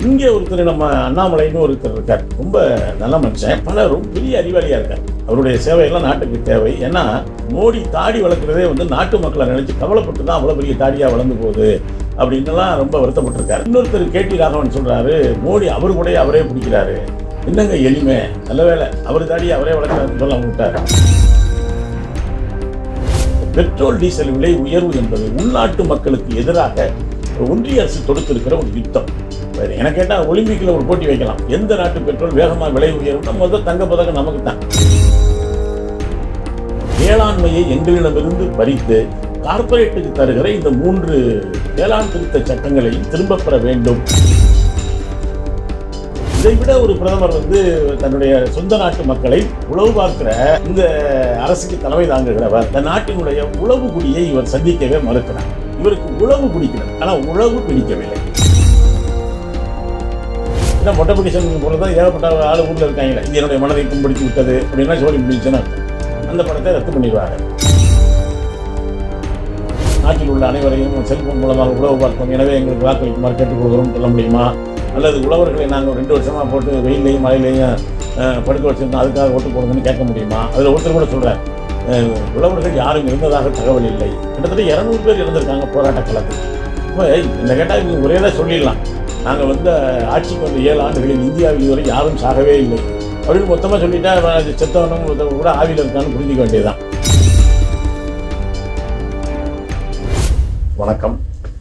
இங்கே ஒருத்தர் நம்ம அண்ணாமலைன்னு ஒருத்தர் இருக்கார் ரொம்ப நல்ல மனுஷன் பல ரொம்ப பெரிய அறிவாளியாக இருக்கார் அவருடைய சேவையெல்லாம் நாட்டுக்கு தேவை ஏன்னா மோடி தாடி வளர்க்குறதே வந்து நாட்டு மக்களை நினைச்சு கவலைப்பட்டு தான் அவ்வளோ பெரிய தாடியாக வளர்ந்து போகுது அப்படின்னுலாம் ரொம்ப வருத்தப்பட்டிருக்காரு இன்னொருத்தர் கேடி ராகவன் சொல்றாரு மோடி அவர் கூட அவரே பிடிக்கிறாரு என்னங்க எளிமை நல்ல வேலை அவர் தாடி அவரே வளர்க்குறாருன்னு சொல்ல விட்டார் பெட்ரோல் டீசல் விலை உயர்வு என்பது உள்நாட்டு மக்களுக்கு எதிராக ஒன்றிய அரசு தொடுத்திருக்கிற ஒரு யுத்தம் வேற எனக்கு கேட்டால் ஒலிம்பிக்கில் ஒரு போட்டி வைக்கலாம் எந்த நாட்டு பெட்ரோல் வேகமாக விலை உயரும்னா முதல் தங்க பதக்கம் நமக்கு தான் வேளாண்மையை எங்களிடமிருந்து பறித்து கார்ப்பரேட்டுக்கு தருகிற இந்த மூன்று வேளாண் திருத்த சட்டங்களையும் திரும்பப் பெற வேண்டும் இதை விட ஒரு பிரதமர் வந்து தன்னுடைய சொந்த நாட்டு மக்களை உளவு பார்க்கிற இந்த அரசுக்கு தலைமை தாங்குகிறவர் இந்த நாட்டினுடைய உளவு குடியை இவர் சந்திக்கவே மறுக்கிறார் இவருக்கு உளவு பிடிக்கிறது ஆனால் உளவு பிடிக்கவில்லை ஏன்னா மொட்டை பிடிச்சவங்க போகிறதா ஏகப்பட்ட ஆளு ஊரில் இருக்காங்களே இது என்னுடைய மனதை புண்படுத்தி விட்டது அப்படின்னா சோழி முடிச்சுன்னு அர்த்தம். அந்த படத்தை ரத்து பண்ணிடுவாங்க நாட்டில் உள்ள அனைவரையும் செல்போன் மூலமாக உழவு பார்த்தோம் எனவே எங்களுக்கு வாக்களிக்குமாறு கேட்டுக்கொள்கிறோம் சொல்ல முடியுமா அல்லது உழவர்களை நாங்கள் ரெண்டு வருஷமாக போட்டு வெயிலையும் மழையிலையும் அஹ், படுக்க வச்சிருந்தோம் அதுக்காக ஓட்டு போடுங்கன்னு கேட்க முடியுமா அதில் ஒருத்தர் கூட சொல்கிறார் உழவர்கள் யாரும் இருந்ததாக தகவல் இல்லை கிட்டத்தட்ட இரநூறு பேர் இருந்திருக்காங்க போராட்ட களத்தில் இப்போ இந்த கேட்டால் இவங்க ஒரே தான் சொல்லிடலாம் நாங்கள் வந்து ஆட்சிக்கு வந்த ஏழு ஆண்டுகளில் இந்தியாவில் இதுவரை யாரும் சாகவே இல்லை அப்படின்னு மொத்தமாக சொல்லிட்டா அது செத்தவனும் ஒருத்தவங்க கூட ஆவியில் இருக்கான்னு புரிஞ்சுக்க வேண்டியதுதான் வணக்கம்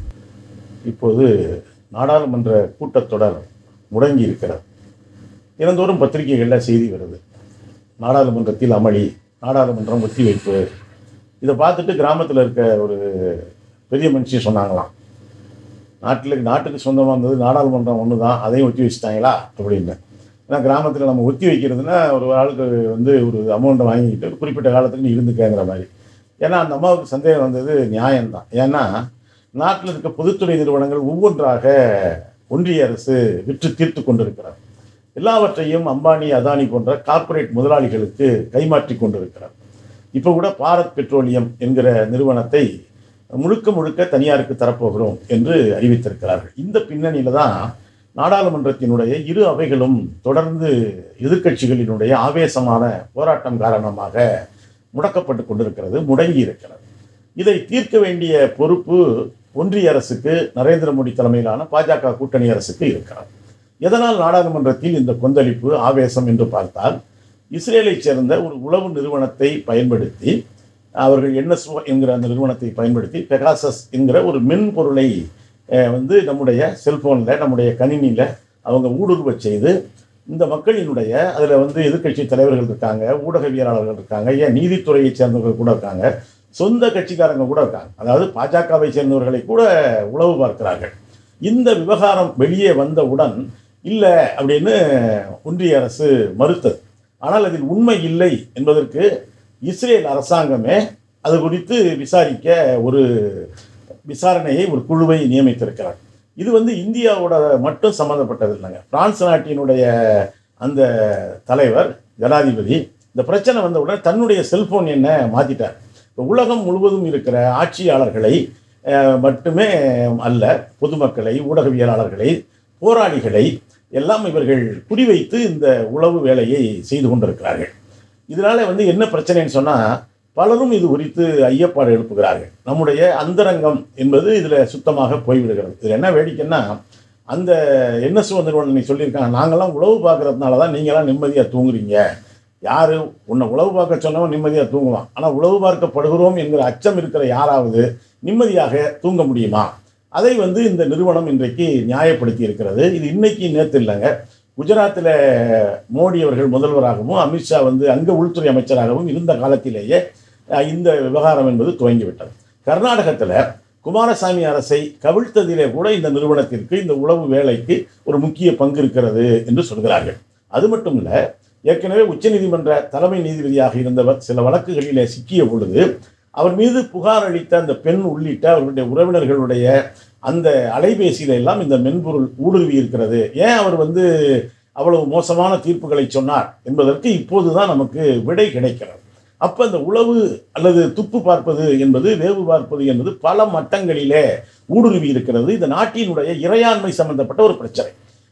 இப்போது நாடாளுமன்ற கூட்டத்தொடர் முடங்கி இருக்கிறது தினந்தோறும் பத்திரிகைகளில் செய்தி வருது நாடாளுமன்றத்தில் அமளி நாடாளுமன்றம் ஒத்திவைப்பு இதை பார்த்துட்டு கிராமத்தில் இருக்க ஒரு பெரிய மனுஷி சொன்னாங்களாம் நாட்டில் நாட்டுக்கு சொந்தமாக இருந்தது நாடாளுமன்றம் ஒன்று தான் அதையும் ஒத்தி வச்சுட்டாங்களா அப்படின்னு ஏன்னா கிராமத்தில் நம்ம ஒத்தி வைக்கிறதுனா ஒரு ஆளுக்கு வந்து ஒரு அமௌண்ட்டை வாங்கிக்கிட்டு ஒரு குறிப்பிட்ட காலத்துக்கு நீ இருந்துக்கங்கிற மாதிரி ஏன்னா அந்த அம்மாவுக்கு சந்தேகம் வந்தது நியாயம்தான் ஏன்னா நாட்டில் இருக்க பொதுத்துறை நிறுவனங்கள் ஒவ்வொன்றாக ஒன்றிய அரசு விற்று தீர்த்து கொண்டிருக்கிறார் எல்லாவற்றையும் அம்பானி அதானி போன்ற கார்ப்பரேட் முதலாளிகளுக்கு கைமாற்றி கொண்டிருக்கிறார் இப்போ கூட பாரத் பெட்ரோலியம் என்கிற நிறுவனத்தை முழுக்க முழுக்க தனியாருக்கு தரப்போகிறோம் என்று அறிவித்திருக்கிறார்கள் இந்த பின்னணியில் தான் நாடாளுமன்றத்தினுடைய இரு அவைகளும் தொடர்ந்து எதிர்க்கட்சிகளினுடைய ஆவேசமான போராட்டம் காரணமாக முடக்கப்பட்டு கொண்டிருக்கிறது முடங்கி இருக்கிறது இதை தீர்க்க வேண்டிய பொறுப்பு ஒன்றிய அரசுக்கு நரேந்திர மோடி தலைமையிலான பாஜக கூட்டணி அரசுக்கு இருக்கிறது எதனால் நாடாளுமன்றத்தில் இந்த கொந்தளிப்பு ஆவேசம் என்று பார்த்தால் இஸ்ரேலைச் சேர்ந்த ஒரு உளவு நிறுவனத்தை பயன்படுத்தி அவர்கள் என்எஸ்ஓ என்கிற அந்த நிறுவனத்தை பயன்படுத்தி பெகாசஸ் என்கிற ஒரு மென்பொருளை அஹ், வந்து நம்முடைய செல்போனில் நம்முடைய கணினியில் அவங்க ஊடுருவச் செய்து இந்த மக்களினுடைய அதில் வந்து எதிர்க்கட்சி தலைவர்கள் இருக்காங்க ஊடகவியலாளர்கள் இருக்காங்க ஏன் நீதித்துறையைச் சேர்ந்தவர்கள் கூட இருக்காங்க சொந்த கட்சிக்காரங்க கூட இருக்காங்க அதாவது பாஜகவை சேர்ந்தவர்களை கூட உளவு பார்க்கிறார்கள் இந்த விவகாரம் வெளியே வந்தவுடன் இல்லை அப்படின்னு ஒன்றிய அரசு மறுத்தது ஆனால் அதில் உண்மை இல்லை என்பதற்கு இஸ்ரேல் அரசாங்கமே அது குறித்து விசாரிக்க ஒரு விசாரணையை ஒரு குழுவை நியமித்திருக்கிறார் இது வந்து இந்தியாவோட மட்டும் சம்மந்தப்பட்டது இல்லைங்க பிரான்ஸ் நாட்டினுடைய அந்த தலைவர் ஜனாதிபதி இந்த பிரச்சனை வந்தவுடன் தன்னுடைய செல்போன் எண்ணை மாற்றிட்டார் இப்போ உலகம் முழுவதும் இருக்கிற ஆட்சியாளர்களை அஹ், மட்டுமே அல்ல பொதுமக்களை ஊடகவியலாளர்களை போராளிகளை எல்லாம் இவர்கள் குறிவைத்து இந்த உளவு வேலையை செய்து கொண்டிருக்கிறார்கள் இதனால வந்து என்ன பிரச்சனைன்னு சொன்னால் பலரும் இது குறித்து ஐயப்பாடு எழுப்புகிறார்கள் நம்முடைய அந்தரங்கம் என்பது இதில் சுத்தமாக போய்விடுகிறது இதில் என்ன வேடிக்கைன்னா அந்த என்எஸ்ஓ நிறுவனம் நீ சொல்லியிருக்காங்க நாங்களாம் உளவு பார்க்கறதுனால தான் நீங்களாம் நிம்மதியாக தூங்குறீங்க யார் உன்னை உளவு பார்க்க சொன்னவன் நிம்மதியாக தூங்குவான் ஆனால் உளவு பார்க்கப்படுகிறோம் என்கிற அச்சம் இருக்கிற யாராவது நிம்மதியாக தூங்க முடியுமா அதை வந்து இந்த நிறுவனம் இன்றைக்கு நியாயப்படுத்தி இருக்கிறது இது இன்னைக்கு நேற்று இல்லைங்க குஜராத்தில் மோடி அவர்கள் முதல்வராகவும் அமித்ஷா வந்து அங்கே உள்துறை அமைச்சராகவும் இருந்த காலத்திலேயே அஹ், இந்த விவகாரம் என்பது துவங்கிவிட்டது கர்நாடகத்தில் குமாரசாமி அரசை கவிழ்த்ததிலே கூட இந்த நிறுவனத்திற்கு இந்த உளவு வேலைக்கு ஒரு முக்கிய பங்கு இருக்கிறது என்று சொல்கிறார்கள் அது மட்டும் இல்லை ஏற்கனவே உச்சநீதிமன்ற தலைமை நீதிபதியாக இருந்தவர் சில வழக்குகளிலே சிக்கிய பொழுது அவர் மீது புகார் அளித்த அந்த பெண் உள்ளிட்ட அவர்களுடைய உறவினர்களுடைய அந்த அலைபேசியில எல்லாம் இந்த மென்பொருள் ஊடுருவி இருக்கிறது ஏன் அவர் வந்து அவ்வளவு மோசமான தீர்ப்புகளை சொன்னார் என்பதற்கு இப்போதுதான் நமக்கு விடை கிடைக்கிறது அப்போ அந்த உளவு அல்லது துப்பு பார்ப்பது என்பது வேவு பார்ப்பது என்பது பல மட்டங்களிலே ஊடுருவி இருக்கிறது இந்த நாட்டினுடைய இறையாண்மை சம்பந்தப்பட்ட ஒரு பிரச்சனை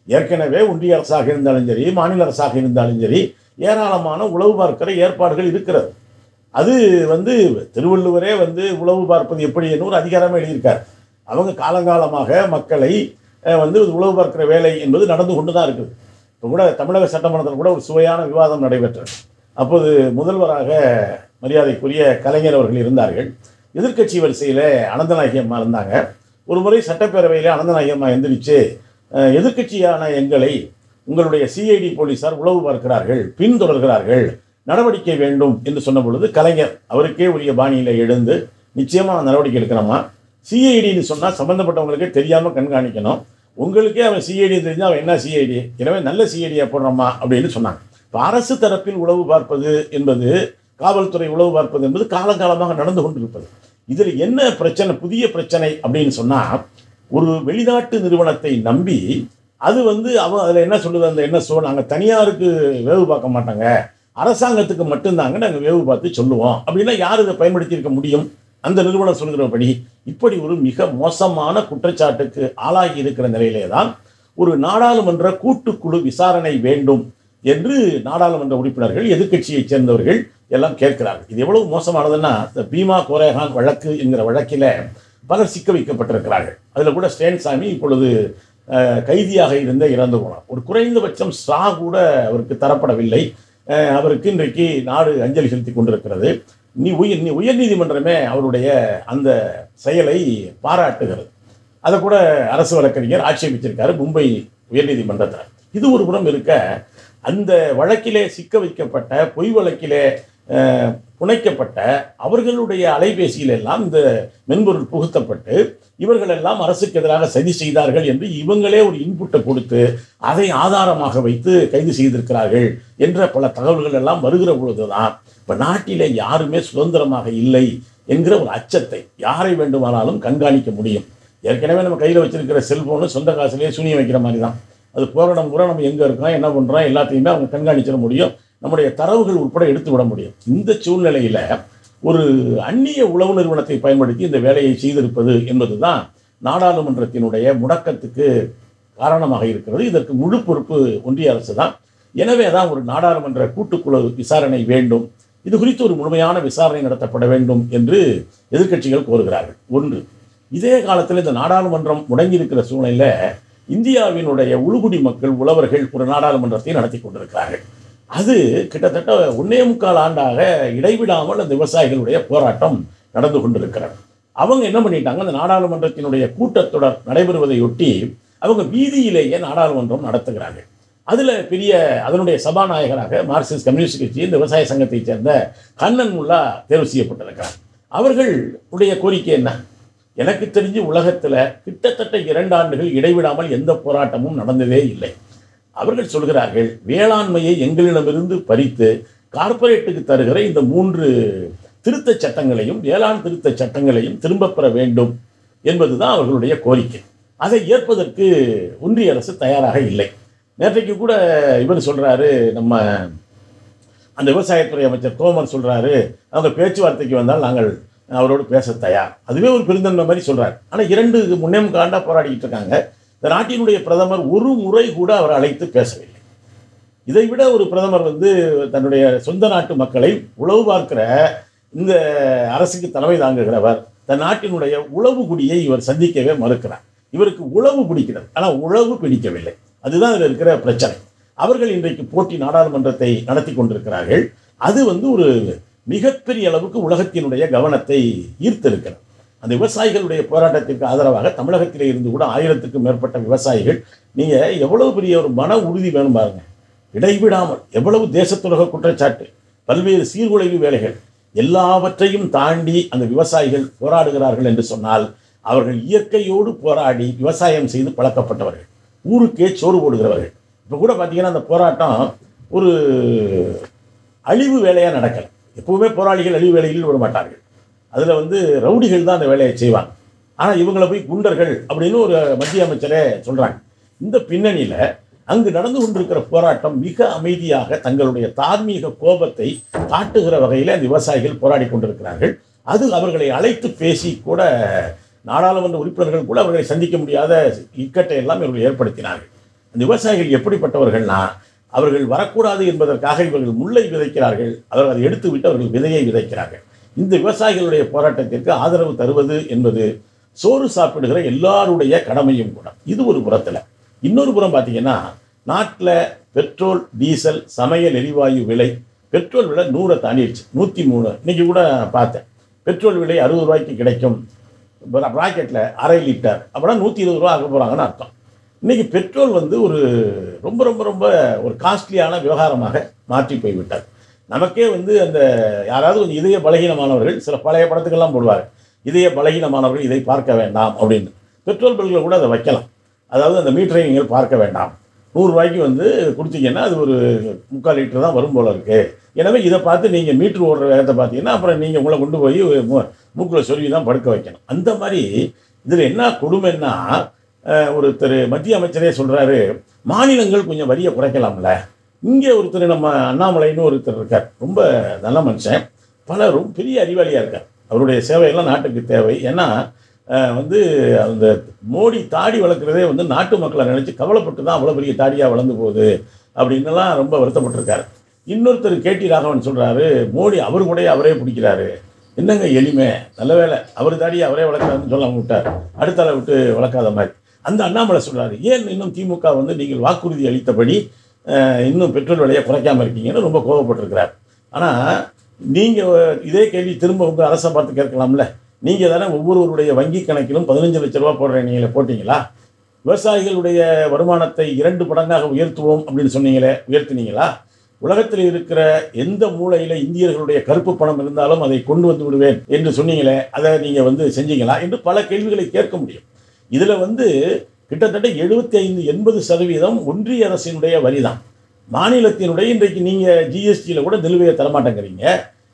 ஏற்கனவே ஒன்றிய அரசாக இருந்தாலும் சரி மாநில அரசாக இருந்தாலும் சரி ஏராளமான உளவு பார்க்கிற ஏற்பாடுகள் இருக்கிறது அது வந்து திருவள்ளுவரே வந்து உளவு பார்ப்பது எப்படி என்று ஒரு அதிகாரமே எழுதியிருக்கார் அவங்க காலங்காலமாக மக்களை அஹ், வந்து உளவு பார்க்கிற வேலை என்பது நடந்து கொண்டு தான் இருக்குது இப்போ கூட தமிழக சட்டமன்றத்தில் கூட ஒரு சுவையான விவாதம் நடைபெற்றது அப்போது முதல்வராக மரியாதைக்குரிய கலைஞர் அவர்கள் இருந்தார்கள் எதிர்க்கட்சி வரிசையில் அனந்தநாயகி அம்மா இருந்தாங்க ஒரு முறை சட்டப்பேரவையில் அனந்தநாயகி அம்மா எந்திரிச்சு அஹ், எதிர்க்கட்சியான எங்களை உங்களுடைய சிஐடி போலீசார் உளவு பார்க்கிறார்கள் பின்தொடர்கிறார்கள் நடவடிக்கை வேண்டும் என்று சொன்ன பொழுது கலைஞர் அவருக்கே உரிய பாணியில் எழுந்து நிச்சயமாக நடவடிக்கை எடுக்கணுமா சிஐடின்னு சொன்னால் சம்மந்தப்பட்டவங்களுக்கே தெரியாமல் கண்காணிக்கணும் உங்களுக்கே அவன் சிஐடி தெரிஞ்சா அவன் என்ன சிஐடி எனவே நல்ல சிஐடியா போடுறோமா அப்படின்னு சொன்னாங்க இப்போ அரசு தரப்பில் உளவு பார்ப்பது என்பது காவல்துறை உளவு பார்ப்பது என்பது காலங்காலமாக நடந்து கொண்டிருப்பது இதில் என்ன பிரச்சனை புதிய பிரச்சனை அப்படின்னு சொன்னால் ஒரு வெளிநாட்டு நிறுவனத்தை நம்பி அது வந்து அவன் அதில் என்ன சொல்லுது அந்த என்ன சொல் நாங்கள் தனியாருக்கு வேவு பார்க்க மாட்டாங்க அரசாங்கத்துக்கு மட்டும்தாங்க நாங்கள் வேவு பார்த்து சொல்லுவோம் அப்படின்னா யார் இதை பயன்படுத்தி இருக்க முடியும் அந்த நிறுவனம் சொல்கிறபடி இப்படி ஒரு மிக மோசமான குற்றச்சாட்டுக்கு ஆளாகி இருக்கிற நிலையிலே தான் ஒரு நாடாளுமன்ற கூட்டுக்குழு விசாரணை வேண்டும் என்று நாடாளுமன்ற உறுப்பினர்கள் எதிர்க்கட்சியைச் சேர்ந்தவர்கள் எல்லாம் கேட்கிறார்கள் இது எவ்வளவு மோசமானதுன்னா இந்த பீமா கோரேகான் வழக்கு என்கிற வழக்கில் பலர் சிக்க வைக்கப்பட்டிருக்கிறார்கள் அதில் கூட ஸ்டேன்சாமி இப்பொழுது அஹ், கைதியாக இருந்த இறந்து போனார் ஒரு குறைந்தபட்சம் ஸ்ரா கூட அவருக்கு தரப்படவில்லை அஹ், அவருக்கு இன்றைக்கு நாடு அஞ்சலி செலுத்தி கொண்டிருக்கிறது நீ உயர் நீ உயர்நீதிமன்றமே அவருடைய அந்த செயலை பாராட்டுகிறது அதை கூட அரசு வழக்கறிஞர் ஆட்சேபிச்சிருக்காரு மும்பை உயர்நீதிமன்றத்தில் இது ஒரு புறம் இருக்க அந்த வழக்கிலே சிக்க வைக்கப்பட்ட பொய் வழக்கிலே அஹ், புனைக்கப்பட்ட அவர்களுடைய அலைபேசியில் எல்லாம் இந்த மென்பொருள் புகுத்தப்பட்டு இவர்கள் எல்லாம் அரசுக்கு எதிராக சதி செய்தார்கள் என்று இவங்களே ஒரு இன்புட்டை கொடுத்து அதை ஆதாரமாக வைத்து கைது செய்திருக்கிறார்கள் என்ற பல தகவல்கள் எல்லாம் வருகிற பொழுதுதான் இப்போ நாட்டிலே யாருமே சுதந்திரமாக இல்லை என்கிற ஒரு அச்சத்தை யாரை வேண்டுமானாலும் கண்காணிக்க முடியும் ஏற்கனவே நம்ம கையில் வச்சிருக்கிற செல்போனு சொந்த காசுலேயே சூனியம் வைக்கிற மாதிரி தான் அது போராடம் கூட நம்ம எங்கே இருக்கோம் என்ன பண்ணுறோம் எல்லாத்தையுமே அவங்க கண்காணிச்சிட முடியும் நம்முடைய தரவுகள் உட்பட எடுத்து விட முடியும் இந்த சூழ்நிலையில் ஒரு அந்நிய உளவு நிறுவனத்தை பயன்படுத்தி இந்த வேலையை செய்திருப்பது என்பதுதான் நாடாளுமன்றத்தினுடைய முடக்கத்துக்கு காரணமாக இருக்கிறது இதற்கு முழு பொறுப்பு ஒன்றிய அரசு தான் எனவே தான் ஒரு நாடாளுமன்ற கூட்டுக்குழு விசாரணை வேண்டும் இது குறித்து ஒரு முழுமையான விசாரணை நடத்தப்பட வேண்டும் என்று எதிர்க்கட்சிகள் கோருகிறார்கள் ஒன்று இதே காலத்தில் இந்த நாடாளுமன்றம் முடங்கியிருக்கிற சூழ்நிலையில் இந்தியாவினுடைய உழுகுடி மக்கள் உழவர்கள் ஒரு நாடாளுமன்றத்தை நடத்தி கொண்டிருக்கிறார்கள் அது கிட்டத்தட்ட ஒன்னே முக்கால் ஆண்டாக இடைவிடாமல் அந்த விவசாயிகளுடைய போராட்டம் நடந்து கொண்டிருக்கிறது அவங்க என்ன பண்ணிட்டாங்க அந்த நாடாளுமன்றத்தினுடைய கூட்டத்தொடர் நடைபெறுவதையொட்டி அவங்க வீதியிலேயே நாடாளுமன்றம் நடத்துகிறார்கள் அதில் பெரிய அதனுடைய சபாநாயகராக மார்க்சிஸ்ட் கம்யூனிஸ்ட் கட்சி இந்த விவசாய சங்கத்தைச் சேர்ந்த கண்ணன் முல்லா தேர்வு செய்யப்பட்டிருக்கிறார் அவர்களுடைய கோரிக்கை என்ன எனக்கு தெரிஞ்சு உலகத்தில் கிட்டத்தட்ட இரண்டு ஆண்டுகள் இடைவிடாமல் எந்த போராட்டமும் நடந்ததே இல்லை அவர்கள் சொல்கிறார்கள் வேளாண்மையை எங்களிடமிருந்து பறித்து கார்ப்பரேட்டுக்கு தருகிற இந்த மூன்று திருத்தச் சட்டங்களையும் வேளாண் திருத்தச் சட்டங்களையும் திரும்பப் பெற வேண்டும் என்பதுதான் அவர்களுடைய கோரிக்கை அதை ஏற்பதற்கு ஒன்றிய அரசு தயாராக இல்லை நேற்றைக்கு கூட இவர் சொல்றாரு நம்ம அந்த விவசாயத்துறை அமைச்சர் தோமர் சொல்றாரு அவங்க பேச்சுவார்த்தைக்கு வந்தால் நாங்கள் அவரோடு பேச தயார் அதுவே ஒரு பெருந்தன்மை மாதிரி சொல்றாரு ஆனால் இரண்டு முன்னே காண்டா போராடிக்கிட்டு இருக்காங்க இந்த நாட்டினுடைய பிரதமர் ஒரு முறை கூட அவர் அழைத்து பேசவில்லை இதை விட ஒரு பிரதமர் வந்து தன்னுடைய சொந்த நாட்டு மக்களை உளவு பார்க்கிற இந்த அரசுக்கு தலைமை தாங்குகிறவர் தன் நாட்டினுடைய உளவு குடியை இவர் சந்திக்கவே மறுக்கிறார் இவருக்கு உளவு பிடிக்கிறது ஆனால் உழவு பிடிக்கவில்லை அதுதான் இதில் இருக்கிற பிரச்சனை அவர்கள் இன்றைக்கு போட்டி நாடாளுமன்றத்தை நடத்தி கொண்டிருக்கிறார்கள் அது வந்து ஒரு மிகப்பெரிய அளவுக்கு உலகத்தினுடைய கவனத்தை ஈர்த்திருக்கிறது அந்த விவசாயிகளுடைய போராட்டத்திற்கு ஆதரவாக தமிழகத்திலே இருந்து கூட ஆயிரத்துக்கும் மேற்பட்ட விவசாயிகள் நீங்கள் எவ்வளவு பெரிய ஒரு மன உறுதி வேணும் பாருங்க இடைவிடாமல் எவ்வளவு தேசத்துலக குற்றச்சாட்டு பல்வேறு சீர்குலைவு வேலைகள் எல்லாவற்றையும் தாண்டி அந்த விவசாயிகள் போராடுகிறார்கள் என்று சொன்னால் அவர்கள் இயற்கையோடு போராடி விவசாயம் செய்து பழக்கப்பட்டவர்கள் ஊருக்கே சோறு போடுகிறவர்கள் இப்போ கூட பார்த்தீங்கன்னா அந்த போராட்டம் ஒரு அழிவு வேலையாக நடக்கலை எப்பவுமே போராளிகள் அழிவு வேலையில் ஈடுபட மாட்டார்கள் அதில் வந்து ரவுடிகள் தான் அந்த வேலையை செய்வாங்க ஆனால் இவங்களை போய் குண்டர்கள் அப்படின்னு ஒரு மத்திய அமைச்சரே சொல்கிறாங்க இந்த பின்னணியில் அங்கு நடந்து கொண்டிருக்கிற போராட்டம் மிக அமைதியாக தங்களுடைய தார்மீக கோபத்தை காட்டுகிற வகையில் அந்த விவசாயிகள் போராடி கொண்டிருக்கிறார்கள் அது அவர்களை அழைத்து பேசி கூட நாடாளுமன்ற உறுப்பினர்கள் கூட அவர்களை சந்திக்க முடியாத இக்கட்டை எல்லாம் இவர்கள் ஏற்படுத்தினார்கள் அந்த விவசாயிகள் எப்படிப்பட்டவர்கள்னா அவர்கள் வரக்கூடாது என்பதற்காக இவர்கள் முல்லை விதைக்கிறார்கள் அவர்கள் அதை எடுத்து விட்டு அவர்கள் விதையை விதைக்கிறார்கள் இந்த விவசாயிகளுடைய போராட்டத்திற்கு ஆதரவு தருவது என்பது சோறு சாப்பிடுகிற எல்லாருடைய கடமையும் கூட இது ஒரு புறத்தில் இன்னொரு புறம் பார்த்தீங்கன்னா நாட்டில் பெட்ரோல் டீசல் சமையல் எரிவாயு விலை பெட்ரோல் விலை நூறை தாண்டிடுச்சு நூற்றி மூணு இன்னைக்கு கூட பார்த்தேன் பெட்ரோல் விலை அறுபது ரூபாய்க்கு கிடைக்கும் ப்ராக்கெட்டில் அரை லிட்டர் அப்படின்னா நூற்றி இருபது ரூபா ஆக போகிறாங்கன்னு அர்த்தம் இன்னைக்கு பெட்ரோல் வந்து ஒரு ரொம்ப ரொம்ப ரொம்ப ஒரு காஸ்ட்லியான விவகாரமாக மாற்றி போய்விட்டார் நமக்கே வந்து அந்த யாராவது கொஞ்சம் இதய பலகீனமானவர்கள் சில பழைய படத்துக்கெல்லாம் போடுவார் இதய பலகீனமானவர்கள் இதை பார்க்க வேண்டாம் அப்படின்னு பெட்ரோல் பில்களை கூட அதை வைக்கலாம் அதாவது அந்த மீட்டரை நீங்கள் பார்க்க வேண்டாம் நூறுரூவாய்க்கு வந்து கொடுத்தீங்கன்னா அது ஒரு முக்கால் லிட்டர் தான் வரும் போல இருக்கு எனவே இதை பார்த்து நீங்கள் மீட்ரு ஓடுற வேகத்தை பார்த்தீங்கன்னா அப்புறம் நீங்கள் உங்களை கொண்டு போய் மூ- மூக்குல சொருவி தான் படுக்க வைக்கணும் அந்த மாதிரி இதில் என்ன கொடுமைன்னா அஹ், ஒருத்தர் மத்திய அமைச்சரே சொல்கிறாரு மாநிலங்கள் கொஞ்சம் வரியை குறைக்கலாம்ல இங்கே ஒருத்தர் நம்ம அண்ணாமலைன்னு ஒருத்தர் இருக்கார் ரொம்ப நல்ல மனுஷன் பல ரொம்ப பெரிய அறிவாளியாக இருக்கார் அவருடைய சேவையெல்லாம் நாட்டுக்கு தேவை ஏன்னா அஹ், வந்து அந்த மோடி தாடி வளர்க்குறதே வந்து நாட்டு மக்களை நினச்சி கவலைப்பட்டு தான் அவ்வளோ பெரிய தாடியாக வளர்ந்து போகுது அப்படின்னுலாம் ரொம்ப வருத்தப்பட்டிருக்காரு இன்னொருத்தர் கேடி ராகவன் சொல்கிறாரு மோடி அவர் கூட அவரே பிடிக்கிறாரு என்னங்க எளிமை நல்ல வேலை அவர் தாடியை அவரே வளர்க்குறாருன்னு சொல்லாம விட்டார் அடுத்த ஆளை விட்டு வளர்க்காத மாதிரி அந்த அண்ணாமலை சொல்றாரு ஏன் இன்னும் திமுக வந்து நீங்கள் வாக்குறுதி அளித்தபடி அஹ், இன்னும் பெட்ரோல் விலையை குறைக்காம இருக்கீங்கன்னு ரொம்ப கோபப்பட்டிருக்கிறார் ஆனால் நீங்கள் இதே கேள்வி திரும்ப உங்கள் அரசை பார்த்து கேட்கலாம்ல நீங்கள் தானே ஒவ்வொருவருடைய வங்கி கணக்கிலும் பதினஞ்சு லட்ச ரூபா போடுற நீங்கள் போட்டிங்களா விவசாயிகளுடைய வருமானத்தை இரண்டு மடங்காக உயர்த்துவோம் அப்படின்னு சொன்னீங்களே உயர்த்தினீங்களா உலகத்தில் இருக்கிற எந்த மூலையில் இந்தியர்களுடைய கருப்பு பணம் இருந்தாலும் அதை கொண்டு வந்து விடுவேன் என்று சொன்னீங்களே அதை நீங்கள் வந்து செஞ்சீங்களா என்று பல கேள்விகளை கேட்க முடியும் இதில் வந்து கிட்டத்தட்ட எழுபத்தி ஐந்து எண்பது சதவீதம் ஒன்றிய அரசினுடைய வரி தான் மாநிலத்தினுடைய இன்றைக்கு நீங்கள் ஜிஎஸ்டியில் கூட நிலுவையை தரமாட்டேங்கிறீங்க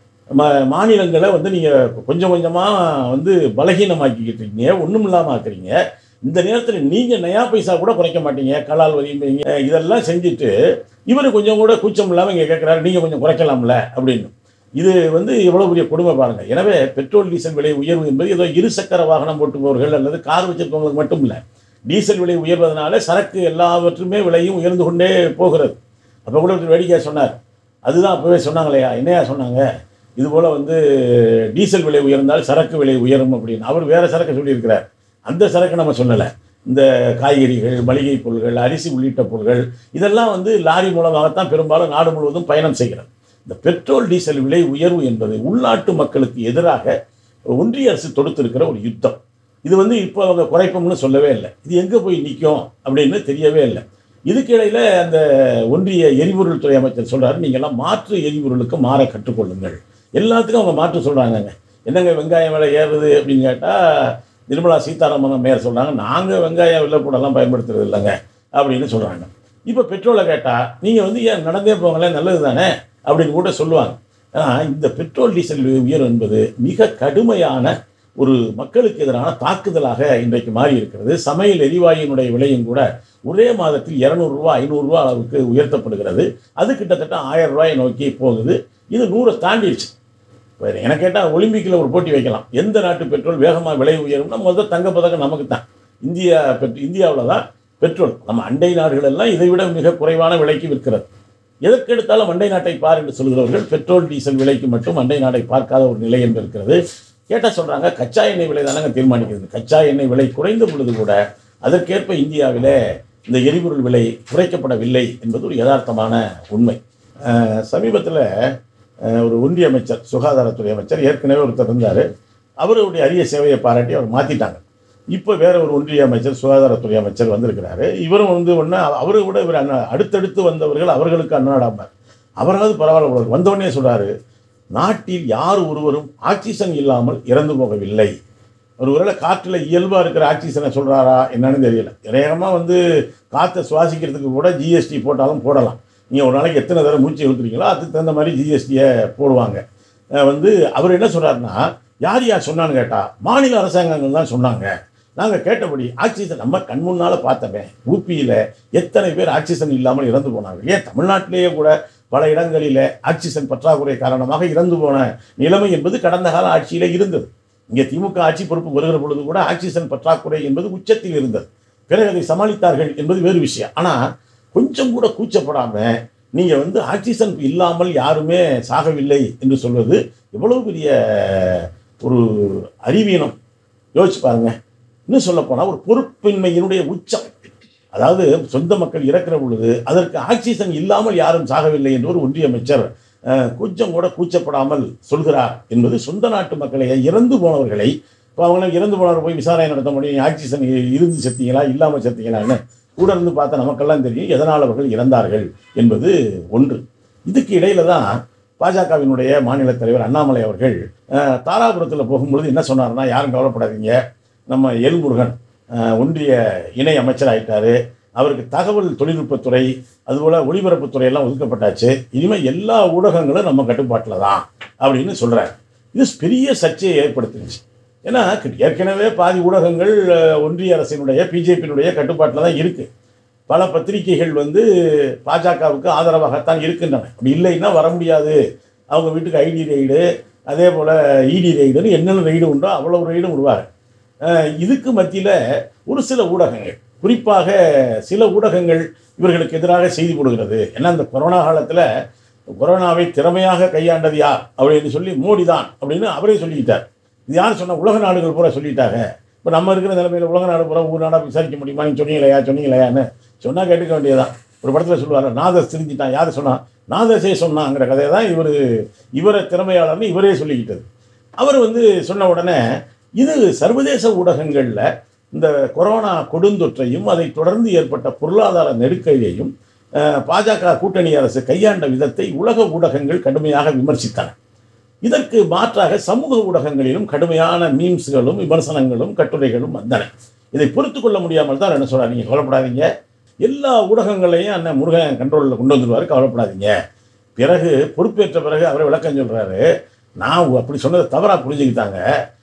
ம மாநிலங்களை வந்து நீங்கள் கொஞ்சம் கொஞ்சமாக வந்து பலகீனமாக்கிக்கிட்டு இருக்கீங்க ஒன்றும் இல்லாமல் ஆக்குறீங்க இந்த நேரத்தில் நீங்கள் நயா பைசா கூட குறைக்க மாட்டீங்க கலால் வரியும்பீங்க இதெல்லாம் செஞ்சுட்டு இவர் கொஞ்சம் கூட கூச்சம் இல்லாமல் இங்கே கேட்குறாரு நீங்கள் கொஞ்சம் குறைக்கலாம்ல அப்படின்னு இது வந்து எவ்வளோ பெரிய கொடுமை பாருங்க எனவே பெட்ரோல் டீசல் விலை உயர்வு என்பது ஏதோ இருசக்கர வாகனம் ஓட்டுபவர்கள் அல்லது கார் வச்சிருக்கவங்களுக்கு மட்டும் இல்லை டீசல் விலை உயர்வதனால சரக்கு எல்லாவற்றுமே விலையும் உயர்ந்து கொண்டே போகிறது அப்போ கூட ஒருத்தர் வேடிக்கையாக சொன்னார் அதுதான் அப்போவே சொன்னாங்களேயா என்னையா சொன்னாங்க இதுபோல் வந்து டீசல் விலை உயர்ந்தால் சரக்கு விலை உயரும் அப்படின்னு அவர் வேறு சரக்கு சொல்லியிருக்கிறார் அந்த சரக்கு நம்ம சொல்லலை இந்த காய்கறிகள் மளிகை பொருள்கள் அரிசி உள்ளிட்ட பொருள்கள் இதெல்லாம் வந்து லாரி மூலமாகத்தான் பெரும்பாலும் நாடு முழுவதும் பயணம் செய்கிறது இந்த பெட்ரோல் டீசல் விலை உயர்வு என்பது உள்நாட்டு மக்களுக்கு எதிராக ஒன்றிய அரசு தொடுத்திருக்கிற ஒரு யுத்தம் இது வந்து இப்போ அவங்க குறைப்போம்னு சொல்லவே இல்லை இது எங்கே போய் நிற்கும் அப்படின்னு தெரியவே இல்லை இதுக்கு இடையில அந்த ஒன்றிய எரிபொருள் துறை அமைச்சர் சொல்றாரு நீங்கள்லாம் மாற்று எரிபொருளுக்கு மாற கற்றுக்கொள்ளுங்கள் எல்லாத்துக்கும் அவங்க மாற்று சொல்கிறாங்கங்க என்னங்க வெங்காயம் விலை ஏறுது அப்படின்னு கேட்டால் நிர்மலா சீதாராமன் மேயர் சொல்கிறாங்க நாங்கள் வெங்காயம் விலை கூடலாம் பயன்படுத்துறது இல்லைங்க அப்படின்னு சொல்கிறாங்க இப்போ பெட்ரோலை கேட்டால் நீங்கள் வந்து ஏன் நடந்தே போங்களேன் நல்லது தானே அப்படின்னு கூட சொல்லுவாங்க ஆனால் இந்த பெட்ரோல் டீசல் உயர்வு என்பது மிக கடுமையான ஒரு மக்களுக்கு எதிரான தாக்குதலாக இன்றைக்கு மாறி இருக்கிறது சமையல் எரிவாயுவினுடைய விலையும் கூட ஒரே மாதத்தில் இரநூறுவா ஐநூறுரூவா அளவுக்கு உயர்த்தப்படுகிறது அது கிட்டத்தட்ட ஆயிரம் ரூபாயை நோக்கி போகுது இது நூறை தாண்டிடுச்சு இப்போ எனக்கு கேட்டால் ஒலிம்பிக்கில் ஒரு போட்டி வைக்கலாம் எந்த நாட்டு பெட்ரோல் வேகமாக விலை உயரும்னா முதல் தங்கப்பதக்கம் நமக்கு தான் இந்தியா பெட் இந்தியாவில் தான் பெட்ரோல் நம்ம அண்டை நாடுகள் எல்லாம் இதை விட மிக குறைவான விலைக்கு விற்கிறது எதற்கெடுத்தாலும் அண்டை நாட்டை பார் என்று சொல்கிறவர்கள் பெட்ரோல் டீசல் விலைக்கு மட்டும் அண்டை நாட்டை பார்க்காத ஒரு நிலை என்று இருக்கிறது கேட்டால் சொல்கிறாங்க கச்சா எண்ணெய் விலை தானங்க தீர்மானிக்கிறது கச்சா எண்ணெய் விலை குறைந்த பொழுது கூட அதற்கேற்ப இந்தியாவிலே இந்த எரிபொருள் விலை குறைக்கப்படவில்லை என்பது ஒரு யதார்த்தமான உண்மை சமீபத்தில் ஒரு ஒன்றிய அமைச்சர் சுகாதாரத்துறை அமைச்சர் ஏற்கனவே ஒருத்தர் இருந்தார் அவருடைய அரிய சேவையை பாராட்டி அவர் மாற்றிட்டாங்க இப்போ வேற ஒரு ஒன்றிய அமைச்சர் சுகாதாரத்துறை அமைச்சர் வந்திருக்கிறாரு இவரும் வந்து ஒன்று அவரை விட இவர் அண்ணா அடுத்தடுத்து வந்தவர்கள் அவர்களுக்கு அண்ணாடாமர் அவராவது பரவாயில்ல போல இருக்கு. வந்தவுடனே சொல்கிறாரு நாட்டில் யார் ஒருவரும் ஆக்சிஜன் இல்லாமல் இறந்து போகவில்லை ஒருவேளை காற்றில் இயல்பாக இருக்கிற ஆக்சிஜனை சொல்கிறாரா என்னன்னு தெரியல வேகமாக வந்து காற்றை சுவாசிக்கிறதுக்கு கூட ஜிஎஸ்டி போட்டாலும் போடலாம் நீங்கள் ஒரு நாளைக்கு எத்தனை தடவை மூச்சு இழுத்துறீங்களோ அதுக்கு தகுந்த மாதிரி ஜிஎஸ்டியை போடுவாங்க அஹ் வந்து அவர் என்ன சொல்கிறாருன்னா யார் யார் சொன்னான்னு கேட்டால் மாநில அரசாங்கங்கள் தான் சொன்னாங்க நாங்கள் கேட்டபடி ஆக்சிஜன் நம்ம கண் முன்னால் பார்த்தோமே ஊபியில் எத்தனை பேர் ஆக்சிஜன் இல்லாமல் இறந்து போனாங்க ஏன் தமிழ்நாட்டிலேயே கூட பல இடங்களில் ஆக்சிஜன் பற்றாக்குறை காரணமாக இறந்து போன நிலைமை என்பது கடந்த கால ஆட்சியில் இருந்தது இங்கே திமுக ஆட்சி பொறுப்பு வருகிற பொழுது கூட ஆக்சிஜன் பற்றாக்குறை என்பது உச்சத்தில் இருந்தது பிறகு அதை சமாளித்தார்கள் என்பது வேறு விஷயம் ஆனால் கொஞ்சம் கூட கூச்சப்படாமல் நீங்கள் வந்து ஆக்சிஜன் இல்லாமல் யாருமே சாகவில்லை என்று சொல்வது எவ்வளவு பெரிய ஒரு அறிவீனம் யோசிச்சு பாருங்க இன்னும் சொல்லப்போனால் ஒரு பொறுப்பின்மையினுடைய உச்சம் அதாவது சொந்த மக்கள் இறக்கிற பொழுது அதற்கு ஆக்சிஜன் இல்லாமல் யாரும் சாகவில்லை என்று ஒரு ஒன்றிய அமைச்சர் அஹ், கொஞ்சம் கூட கூச்சப்படாமல் சொல்கிறார் என்பது சொந்த நாட்டு மக்களை இறந்து போனவர்களை இப்போ அவங்களாம் இறந்து போனவர் போய் விசாரணை நடத்த முடியும் ஆக்சிஜன் இ- இருந்து செத்தீங்களா இல்லாமல் செத்தீங்களான்னு கூட இருந்து பார்த்தா நமக்கெல்லாம் தெரியும் எதனால் அவர்கள் இறந்தார்கள் என்பது ஒன்று இதுக்கு இடையில தான் பாஜகவினுடைய மாநில தலைவர் அண்ணாமலை அவர்கள் அஹ், தாராபுரத்தில் போகும்பொழுது என்ன சொன்னார்னா யாரும் கவலைப்படாதீங்க நம்ம எல் முருகன் அஹ், ஒன்றிய இணை அமைச்சர் ஆயிட்டாரு அவருக்கு தகவல் தொழில்நுட்பத்துறை அதுபோல் ஒளிபரப்புத்துறை எல்லாம் ஒதுக்கப்பட்டாச்சு இனிமேல் எல்லா ஊடகங்களும் நம்ம கட்டுப்பாட்டில் தான் அப்படின்னு சொல்கிறார் இது பெரிய சர்ச்சையை ஏற்படுத்துச்சு ஏன்னா ஏற்கனவே பாதி ஊடகங்கள் அஹ், ஒன்றிய அரசினுடைய பிஜேபியினுடைய கட்டுப்பாட்டில் தான் இருக்குது பல பத்திரிகைகள் வந்து பாஜகவுக்கு ஆதரவாகத்தான் இருக்கின்றன அப்படி இல்லைன்னா வர முடியாது அவங்க வீட்டுக்கு ஐடி ரெய்டு அதே போல் இடி ரெய்டுன்னு என்னென்ன ரெய்டு உண்டோ அவ்வளவு ரெய்டும் விடுவாங்க அஹ் இதுக்கு மத்தியில் ஒரு சில ஊடகங்கள் குறிப்பாக சில ஊடகங்கள் இவர்களுக்கு எதிராக செய்தி போடுகிறது ஏன்னா இந்த கொரோனா காலத்தில் கொரோனாவை திறமையாக கையாண்டது யார் அப்படின்னு சொல்லி மோடி தான் அப்படின்னு அவரே சொல்லிக்கிட்டார் இது யார் சொன்ன உலக நாடுகள் பூரா சொல்லிட்டாங்க இப்போ நம்ம இருக்கிற நிலைமையில் உலக நாடு பூரா ஊர் நாடாக விசாரிக்க முடியுமா நீங்கள் சொன்னீங்களையா சொன்னீங்களையான்னு சொன்னால் கேட்டுக்க வேண்டியதுதான் ஒரு படத்தில் சொல்லுவார் நாதஸ் திரிஞ்சிட்டான் யார் சொன்னா நாதஸே சொன்னாங்கிற கதையை தான் இவர் இவரை திறமையாளர்னு இவரே சொல்லிக்கிட்டது அவர் வந்து சொன்ன உடனே இது சர்வதேச ஊடகங்களில் இந்த கொரோனா கொடுந்தொற்றையும் அதை தொடர்ந்து ஏற்பட்ட பொருளாதார நெருக்கடியையும் அஹ், பாஜக கூட்டணி அரசு கையாண்ட விதத்தை உலக ஊடகங்கள் கடுமையாக விமர்சித்தன இதற்கு மாற்றாக சமூக ஊடகங்களிலும் கடுமையான மீம்ஸ்களும் விமர்சனங்களும் கட்டுரைகளும் வந்தன இதை பொறுத்து கொள்ள முடியாமல் தான் என்ன சொல்றாரு நீங்கள் கவலைப்படாதீங்க எல்லா ஊடகங்களையும் அண்ணன் முருகன் கண்ட்ரோலில் கொண்டு வந்துடுவார் கவலைப்படாதீங்க பிறகு பொறுப்பேற்ற பிறகு அவரை விளக்கம் சொல்கிறாரு நான் அப்படி சொன்னதை தவறாக புரிஞ்சுக்கிட்டாங்க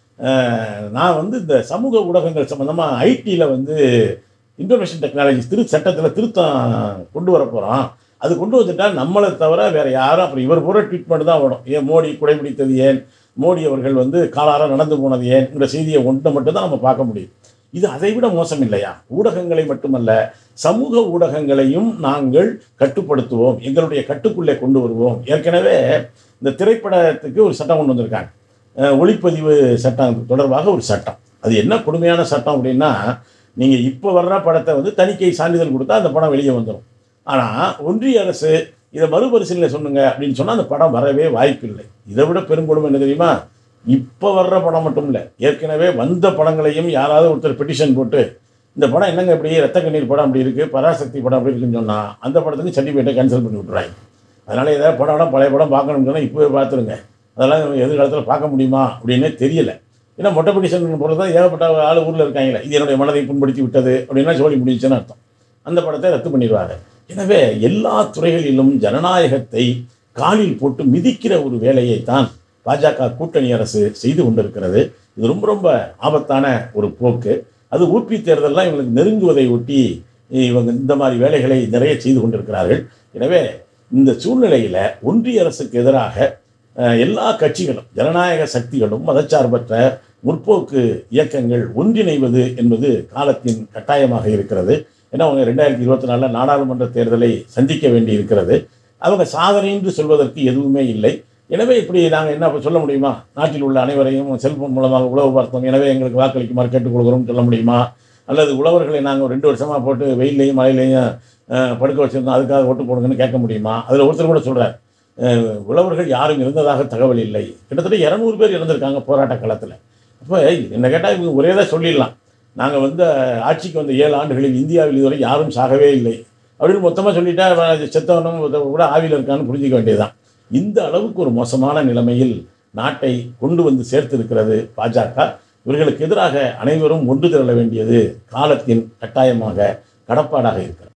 அஹ், நான் வந்து இந்த சமூக ஊடகங்கள் சம்மந்தமாக ஐடியில் வந்து இன்ஃபர்மேஷன் டெக்னாலஜி திரு சட்டத்தில் திருத்தம் கொண்டு வர போகிறோம் அது கொண்டு வந்துட்டா நம்மளை தவிர வேறு யாரும் அப்புறம் இவர் பூரா ட்வீட்மெண்ட் தான் வரும் ஏன் மோடி குடைபிடித்தது ஏன் மோடி அவர்கள் வந்து காலார நடந்து போனது ஏன்ங்கிற செய்தியை ஒன்றை மட்டும் தான் நம்ம பார்க்க முடியும் இது அதை விட மோசம் இல்லையா ஊடகங்களை மட்டுமல்ல சமூக ஊடகங்களையும் நாங்கள் கட்டுப்படுத்துவோம் எங்களுடைய கட்டுக்குள்ளே கொண்டு வருவோம் ஏற்கனவே இந்த திரைப்படத்துக்கு ஒரு சட்டம் கொண்டு வந்திருக்காங்க அஹ் ஒளிப்பதிவு சட்டம் தொடர்பாக ஒரு சட்டம் அது என்ன கொடுமையான சட்டம் அப்படின்னா நீங்கள் இப்போ வர்ற படத்தை வந்து தணிக்கை சான்றிதழ் கொடுத்தா அந்த படம் வெளியே வந்துடும் ஆனால் ஒன்றிய அரசு இதை மறுபரிசீலனை சொன்னுங்க அப்படின்னு சொன்னால் அந்த படம் வரவே வாய்ப்பில்லை இதை விட பெருங்கொடுமை என்ன தெரியுமா இப்போ வர்ற படம் மட்டும் இல்லை ஏற்கனவே வந்த படங்களையும் யாராவது ஒருத்தர் பெட்டிஷன் போட்டு இந்த படம் என்னங்க இப்படி ரத்த கண்ணீர் படம் அப்படி இருக்குது பராசக்தி படம் அப்படி இருக்குன்னு சொன்னால் அந்த படத்துக்கு சர்டிஃபிகேட்டை கேன்சல் பண்ணி விட்றாங்க அதனால் ஏதாவது படம் பழைய படம் பார்க்கணும்னு சொன்னால் இப்போவே பார்த்துருங்க அதெல்லாம் எதிர்காலத்தில் பார்க்க முடியுமா அப்படின்னே தெரியல ஏன்னா மொட்டை பெட்டிஷன் போகிறது தான் ஏகப்பட்ட ஆள் ஊரில் இருக்காங்களே இது என்னுடைய மனதை புண்படுத்தி விட்டது அப்படின்னா சோழி முடிஞ்சுன்னு அர்த்தம் அந்த படத்தை ரத்து பண்ணிடுவாங்க எனவே எல்லா துறைகளிலும் ஜனநாயகத்தை காலில் போட்டு மிதிக்கிற ஒரு வேலையை தான் பாஜக கூட்டணி அரசு செய்து கொண்டிருக்கிறது இது ரொம்ப ரொம்ப ஆபத்தான ஒரு போக்கு அது ஊப்பி தேர்தல்லாம் இவங்களுக்கு நெருங்குவதை ஒட்டி இவங்க இந்த மாதிரி வேலைகளை நிறைய செய்து கொண்டிருக்கிறார்கள் எனவே இந்த சூழ்நிலையில் ஒன்றிய அரசுக்கு எதிராக அஹ், எல்லா கட்சிகளும் ஜனநாயக சக்திகளும் மதச்சார்பற்ற முற்போக்கு இயக்கங்கள் ஒன்றிணைவது என்பது காலத்தின் கட்டாயமாக இருக்கிறது ஏன்னா அவங்க ரெண்டாயிரத்தி இருபத்தி நாலில் நாடாளுமன்ற தேர்தலை சந்திக்க வேண்டி இருக்கிறது அவங்க சாதனை என்று சொல்வதற்கு எதுவுமே இல்லை எனவே இப்படி நாங்கள் என்ன சொல்ல முடியுமா நாட்டில் உள்ள அனைவரையும் செல்போன் மூலமாக உழவு பார்த்தோம் எனவே எங்களுக்கு வாக்களிக்குமாறு கேட்டுக்கொள்கிறோம்னு சொல்ல முடியுமா அல்லது உழவர்களை நாங்கள் ரெண்டு வருஷமாக போட்டு வெயிலையும் மழையிலையும் அஹ், படுக்க வச்சுருந்தோம் அதுக்காக ஓட்டு போடுங்கன்னு கேட்க முடியுமா அதில் ஒருத்தர் கூட சொல்கிறார் உழவர்கள் யாரும் இருந்ததாக தகவல் இல்லை கிட்டத்தட்ட இரநூறு பேர் இருந்திருக்காங்க போராட்ட களத்தில் அப்போ என்ன கேட்டால் இவங்க ஒரே தான் சொல்லிடலாம் நாங்கள் வந்து ஆட்சிக்கு வந்த ஏழு ஆண்டுகளில் இந்தியாவில் இதுவரை யாரும் சாகவே இல்லை அப்படின்னு மொத்தமாக சொல்லிட்டா அவன் செத்தவனும் கூட ஆவியில் இருக்கான்னு புரிஞ்சிக்க வேண்டியதுதான் இந்த அளவுக்கு ஒரு மோசமான நிலைமையில் நாட்டை கொண்டு வந்து சேர்த்திருக்கிறது பாஜக இவர்களுக்கு எதிராக அனைவரும் ஒன்று திரள வேண்டியது காலத்தின் கட்டாயமாக கடப்பாடாக இருக்கிறது